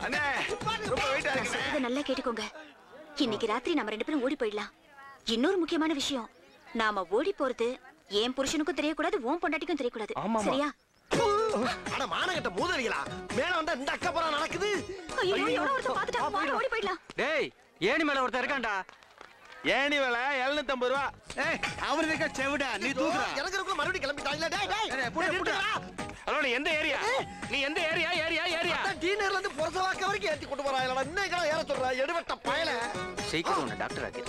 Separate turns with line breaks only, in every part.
அண்ணே ரொம்ப வெயிட்டா
நான்
இருக்கு
சொல்றத நல்லா கேட்டுக்கோங்க இன்னைக்கு ராத்திரி நம்ம ரெண்டு பேரும் ஓடி போயிடலாம் இன்னொரு முக்கியமான விஷயம் நாம ஓடி போறது என் புருஷனுக்கும் தெரியக்கூடாது உன் பொண்டாட்டிக்கும் தெரியக்கூடாது
ஆமாமா.
சரியா
அட மானகட்ட மூதறிகளா மேல வந்தா இந்த அக்கப்புறம் நடக்குது
ஐயோ எவ்வளவு ஒருத்தர் பாத்துட்டா வாங்க ஓடி போயிடலாம்
டேய் ஏணி மேல ஒருத்தர் இருக்கான்டா
ஏணி விலை எழுநூத்தி ஐம்பது ரூபா
அவர் இருக்க செவிடா நீ தூக்குறா
இறங்குறதுக்குள்ள மறுபடியும் கிளம்பிட்டாங்களே டேய் டேய்
ஏய், புடி, புடி.
நிறுத்துடா.
ஹலோ நீ எந்த ஏரியா நீ எந்த ஏரியா ஏரியா ஏரியா
அதான் டீனர்ல இருந்து புரசவாக்க வரைக்கும் ஏத்தி கொண்டு போறாங்களா இன்னைக்கு ஏற சொல்றா எடுவட்ட பயல
சீக்கிரம் உன்னை டாக்டர் ஆக்கி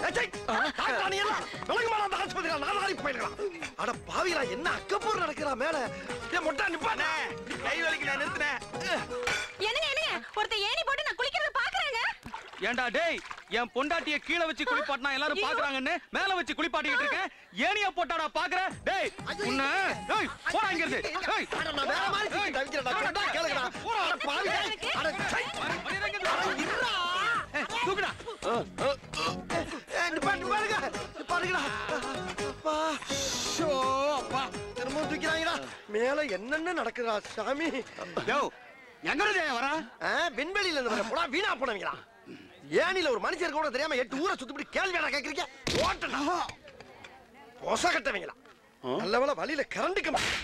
அட பாவிகளா என்ன அக்கப்போர் நடக்கிறா மேல ஏன் மொட்டா நிப்பானே
கை வலிக்கு நான் நிறுத்தினேன்
என்னங்க என்னங்க ஒருத்தர் ஏணி போட்டு நான் குளிக்கிறத பாக்குறேங்க
ஏன்டா டேய் என் பொண்டாட்டிய கீழே வச்சு குளிப்பாட்டினா எல்லாரும் பாக்குறாங்கன்னு மேல வச்சு குளிப்பாட்டிக்கிட்டு இருக்கேன் ஏனிய போட்டாடா பாக்குற டேய் உன்ன டேய் போடா இங்க இருந்து டேய்
அட நான் வேற மாதிரி தூக்கி தவிக்கிறேன்டா சொன்னா கேளுங்கடா அட பாவி டேய். அட சை. அட இருடா.
தூக்குடா
ஏய், நிப்பாட்டு, நிப்பாட்டுங்க. நிப்பாட்டுங்கடா. அப்பா. ஷோ, அப்பா. திரும்பவும் தூக்கிறாங்கடா. மேல என்னென்ன நடக்குதா சாமி
யோ எங்க இருந்து வரா
ஆ, விண்வெளியில இருந்து வர போடா வீணா போனவங்களா ஏனில ஒரு மனுஷர் கூட தெரியாம எட்டு ஊரை சுத்திப்பிடி கேள்வி கேக்குறீங்க ஓட்டனா பொச கட்டவங்களா நல்ல வேளை வழியில கரண்ட் கம்பி